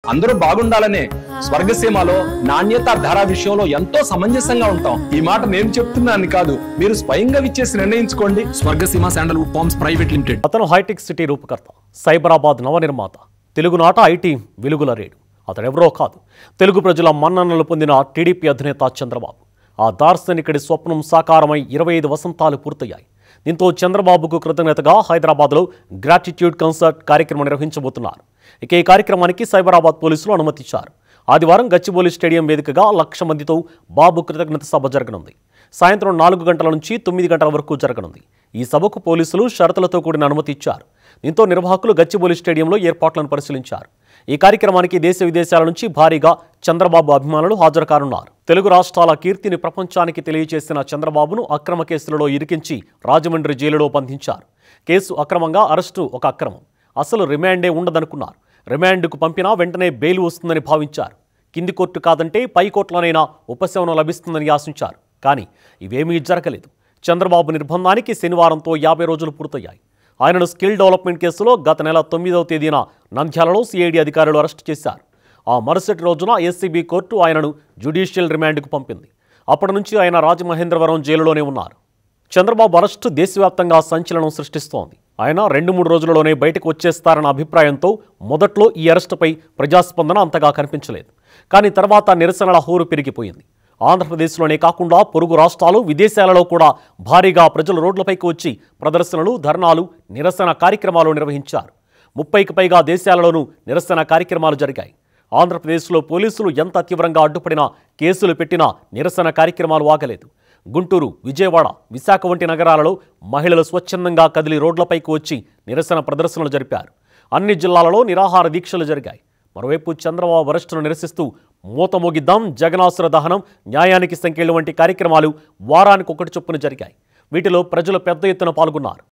అందరూ బాగుండాలనే స్వర్గసీమలో నాణ్యత ధర విషయంలో ఎంతో సమంజసంగా ఉంటాం ఈ మాట నేను చెప్తున్నాను కాదు మీరు స్వయంగా విచ్చేసి నిర్ణయించుకోండి Swargaseema sandalwood farms private limited అతను హైటెక్ సిటీ రూపకర్త సైబరాబాద్ నవనిర్మాత తెలుగునాట ఐటీ వెలుగుల రేడు అతడెవరో కాదు తెలుగు ప్రజల మన్ననలు పొందిన టీడీపీ అధినేత చంద్రబాబు ఆ దార్శనికుడి స్వప్నం సాకారమై ఇరవై ఐదు వసంతాలు పూర్తయ్యాయి దీంతో చంద్రబాబుకు కృతజ్ఞతగా హైదరాబాద్లో గ్రాటిట్యూడ్ కన్సర్ట్ కార్యక్రమం నిర్వహించబోతున్నారు ఇక ఈ కార్యక్రమానికి సైబరాబాద్ పోలీసులు అనుమతిచ్చారు ఆదివారం గచ్చిబౌలి స్టేడియం వేదికగా లక్ష మందితో బాబు కృతజ్ఞత సభ జరగనుంది సాయంత్రం నాలుగు గంటల నుంచి తొమ్మిది గంటల వరకు జరగనుంది ఈ సభకు పోలీసులు షరతులతో కూడిన అనుమతి ఇచ్చారు దీంతో నిర్వాహకులు గచ్చిబౌలి స్టేడియంలో ఏర్పాట్లను పరిశీలించారు ఈ కార్యక్రమానికి దేశ విదేశాల నుంచి భారీగా చంద్రబాబు అభిమానులు హాజరు కానున్నారు తెలుగు రాష్ట్రాల కీర్తిని ప్రపంచానికి తెలియజేసిన చంద్రబాబును అక్రమ కేసులలో ఇరికించి రాజమండ్రి జైలులో బంధించారు కేసు అక్రమంగా అరెస్టు ఒక అక్రమం అసలు రిమాండే ఉండదనుకున్నారు రిమాండ్కు పంపినా వెంటనే బెయిల్ వస్తుందని భావించారు కింది కోర్టు కాదంటే పై కోర్టులోనైనా ఉపశమనం లభిస్తుందని ఆశించారు కానీ ఇవేమీ జరగలేదు చంద్రబాబు నిర్బంధానికి శనివారంతో యాభై రోజులు పూర్తయ్యాయి ఆయనను స్కిల్ డెవలప్మెంట్ కేసులో గత నెల తొమ్మిదవ తేదీన నంద్యాలలో సిఐడి అధికారులు అరెస్టు చేశారు ఆ మరుసటి రోజున ఎస్సీబీ కోర్టు ఆయనను జ్యుడిషియల్ రిమాండ్కు పంపింది అప్పటి నుంచి ఆయన రాజమహేంద్రవరం జైలులోనే ఉన్నారు చంద్రబాబు అరెస్టు దేశవ్యాప్తంగా సంచలనం సృష్టిస్తోంది ఆయన రెండు మూడు రోజులలోనే బయటకు వచ్చేస్తారన్న అభిప్రాయంతో మొదట్లో ఈ అరెస్టుపై ప్రజాస్పందన అంతగా కనిపించలేదు కానీ తర్వాత నిరసనల హోరు పెరిగిపోయింది ఆంధ్రప్రదేశ్లోనే కాకుండా పొరుగు రాష్ట్రాలు విదేశాలలో కూడా భారీగా ప్రజలు రోడ్లపైకి వచ్చి ప్రదర్శనలు ధర్నాలు నిరసన కార్యక్రమాలు నిర్వహించారు ముప్పైకి పైగా దేశాలలోనూ నిరసన కార్యక్రమాలు జరిగాయి ఆంధ్రప్రదేశ్లో పోలీసులు ఎంత తీవ్రంగా అడ్డుపడినా కేసులు పెట్టినా నిరసన కార్యక్రమాలు ఆగలేదు గుంటూరు విజయవాడ విశాఖ వంటి నగరాలలో మహిళలు స్వచ్ఛందంగా కదిలి రోడ్లపైకి వచ్చి నిరసన ప్రదర్శనలు జరిపారు అన్ని జిల్లాలలో నిరాహార దీక్షలు జరిగాయి మరోవైపు చంద్రబాబు అరెస్టును నిరసిస్తూ మూతమోగిద్దాం జగనాసుర దహనం న్యాయానికి సంఖ్యలు వంటి కార్యక్రమాలు వారానికి ఒకటి చొప్పున జరిగాయి వీటిలో ప్రజలు పెద్ద ఎత్తున పాల్గొన్నారు